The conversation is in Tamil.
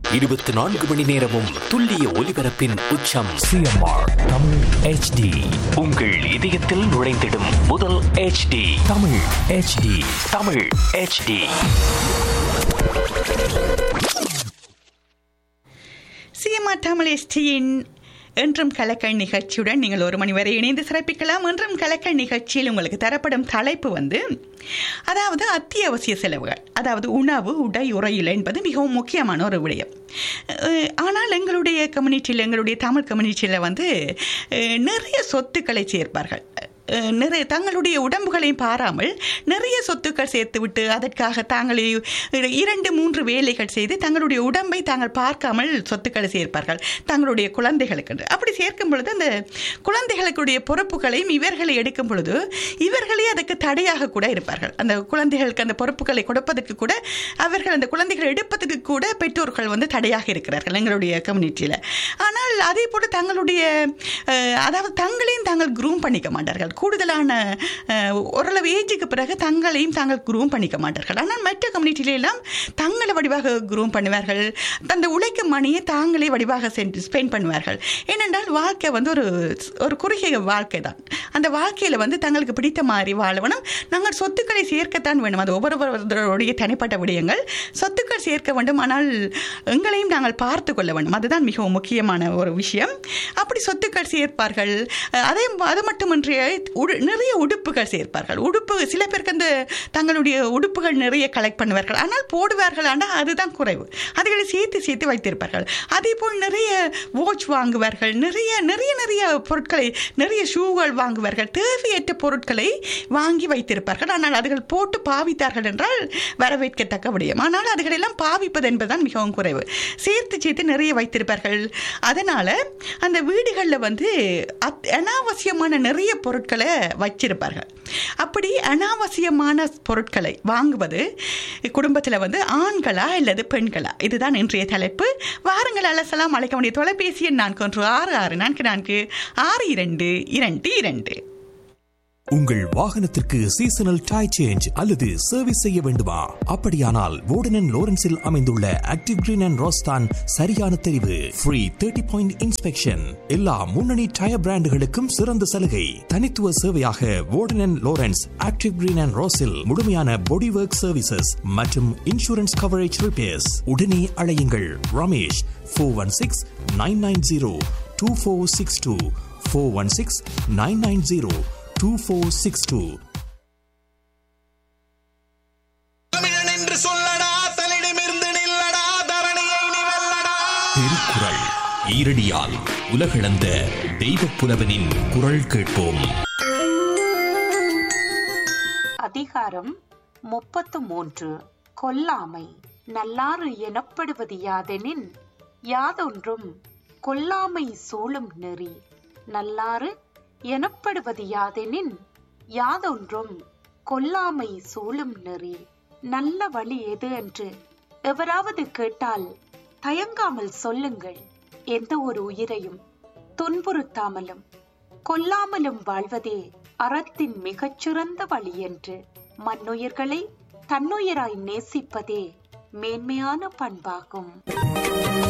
இருபத்தி நான்கு மணி நேரமும் துல்லிய ஒலிபரப்பின் உச்சம் சிஎம்ஆர் தமிழ் ஹெச்டி உங்கள் இதயத்தில் நுழைந்திடும் முதல் HD Tamil H D Tamil HD C M R Tamil எஸ்டியின் என்றும் கலக்கல் நிகழ்ச்சியுடன் நீங்கள் ஒரு மணி வரை இணைந்து சிறப்பிக்கலாம் என்றும் கலக்கல் நிகழ்ச்சியில் உங்களுக்கு தரப்படும் தலைப்பு வந்து அதாவது அத்தியாவசிய செலவுகள் அதாவது உணவு உடை உறையில் என்பது மிகவும் முக்கியமான ஒரு விடயம் அஹ், ஆனால் எங்களுடைய கம்யூனிட்டியில் எங்களுடைய தமிழ் கம்யூனிட்டியில் வந்து அஹ், நிறைய சொத்துக்களை சேர்ப்பார்கள் அஹ், நிறைய தங்களுடைய உடம்புகளையும் பாராமல் நிறைய சொத்துக்கள் சேர்த்துவிட்டு அதற்காக தாங்களே இரண்டு மூன்று வேலைகள் செய்து தங்களுடைய உடம்பை தாங்கள் பார்க்காமல் சொத்துக்களை சேர்ப்பார்கள் தங்களுடைய குழந்தைகளுக்கு என்று. அப்படி சேர்க்கும் பொழுது அந்த குழந்தைகளுக்குடைய பொறுப்புகளையும் இவர்களை எடுக்கும் பொழுது இவர்களே அதுக்கு தடையாக கூட இருப்பார்கள் அந்த குழந்தைகளுக்கு அந்த பொறுப்புகளை கொடுப்பதற்கு கூட அவர்கள் அந்த குழந்தைகளை எடுப்பதற்கு கூட பெற்றோர்கள் வந்து தடையாக இருக்கிறார்கள் எங்களுடைய கம்யூனிட்டியில் ஆனால் அதே போல தங்களுடைய அஹ், அதாவது தங்களையும் தாங்கள் குரூம் பண்ணிக்க மாட்டார்கள் கூடுதலான அஹ், ஓரளவு ஏஜுக்கு பிறகு தங்களையும் தாங்கள் குரூம் பண்ணிக்க மாட்டார்கள் ஆனால் மற்ற கம்யூனிட்டியில எல்லாம் தங்களை வடிவாக குரூம் பண்ணுவார்கள் அந்த உழைக்கும் மணியை தாங்களே வடிவாக ஸ்பெண்ட் பண்ணுவார்கள் ஏனென்றால் வாழ்க்கை வந்து ஒரு ஒரு குறுகிய வாழ்க்கை தான் அந்த வாழ்க்கையில் வந்து தங்களுக்கு பிடித்த மாதிரி வாழ வேணும் நாங்கள் சொத்துக்களை சேர்க்கத்தான் வேணும் அது ஒவ்வொருவருடைய தனிப்பட்ட விடயங்கள் சொத்துக்கள் சேர்க்க வேண்டும் ஆனால் எங்களையும் நாங்கள் பார்த்து கொள்ள வேண்டும் அதுதான் மிகவும் முக்கியமான ஒரு விஷயம் அப்படி சொத்துக்கள் சேர்ப்பார்கள் அஹ் அதே அது மட்டுமின்றி உடு- நிறைய உடுப்புகள் சேர்ப்பார்கள் உடுப்பு சில பேருக்கு அந்த தங்களுடைய உடுப்புகள் நிறைய கலெக்ட் பண்ணுவார்கள் ஆனால் போடுவார்கள் ஆனால் அதுதான் குறைவு அதுகளை சேர்த்து சேர்த்து வைத்திருப்பார்கள் அதே போல் நிறைய வாட்ச் வாங்குவார்கள் நிறைய நிறைய நிறைய பொருட்களை நிறைய ஷூகள் வாங்குவார்கள் தேவையற்ற பொருட்களை வாங்கி வைத்திருப்பார்கள் ஆனால் அதுகள் போட்டு பாவித்தார்கள் என்றால் வரவேற்கத்தக்க விடயம் ஆனால் அதுகளெல்லாம் பாவிப்பது என்பதுதான் மிகவும் குறைவு சேர்த்து சேர்த்து நிறைய வைத்திருப்பார்கள் அதனால் அந்த வீடுகளில் வந்து அத் அனாவசியமான நிறைய பொருட்களை வச்சிருப்பார்கள் அப்படி அனாவசியமான பொருட்களை வாங்குவது குடும்பத்தில் வந்து ஆண்களா அல்லது பெண்களா இதுதான் இன்றைய தலைப்பு வாருங்கள் அலசலாம் அழைக்க வேண்டிய தொலைபேசி எண் நான்கு ஒன்று ஆறு ஆறு நான்கு நான்கு ஆறு இரண்டு இரண்டு இரண்டு உங்கள் வாகனத்திற்கு சீசனல் டை சேஞ்ச் அல்லது சர்வீஸ் செய்ய வேண்டுமா அப்படியானால் வோர்டன் லோரன்ஸில் அமைந்துள்ள ஆக்டிவ் கிரீன் அண்ட் ரோஸ்தான் சரியான தெரிவு ஃப்ரீ தேர்ட்டி பாயிண்ட் இன்ஸ்பெக்ஷன் எல்லா முன்னணி டயர் பிராண்டுகளுக்கும் சிறந்த சலுகை தனித்துவ சேவையாக வோர்டன் லோரன்ஸ் ஆக்டிவ் கிரீன் அண்ட் ரோஸில் முழுமையான பாடி ஒர்க் சர்வீசஸ் மற்றும் இன்சூரன்ஸ் கவரேஜ் ரிப்பேர்ஸ் உடனே அழையுங்கள் Ramesh four one six nine nine zero two four six two four one six nine nine zero two four six two தமிழன் என்று சொல்லடா தலிடமிருந்து நில்லடா தரணியை நீ வெல்லடா திருக்குறள் ஈரடியால் உலகளந்த தெய்வப் புலவனின் குரல் கேட்போம் அதிகாரம் முப்பத்து மூன்று கொல்லாமை நல்லாறு எனப்படுவது யாதெனின் யாதொன்றும் கொல்லாமை சூழும் நெறி நல்லாறு எனப்படுவது யாதெனின் யாதொன்றும் கொல்லாமை சூழும் நெறி நல்ல வழி எது என்று எவராவது கேட்டால் தயங்காமல் சொல்லுங்கள் எந்த ஒரு உயிரையும் துன்புறுத்தாமலும் கொல்லாமலும் வாழ்வதே அறத்தின் மிகச்சிறந்த வழி என்று மண்ணுயிர்களை தன்னுயிராய் நேசிப்பதே மேன்மையான பண்பாகும்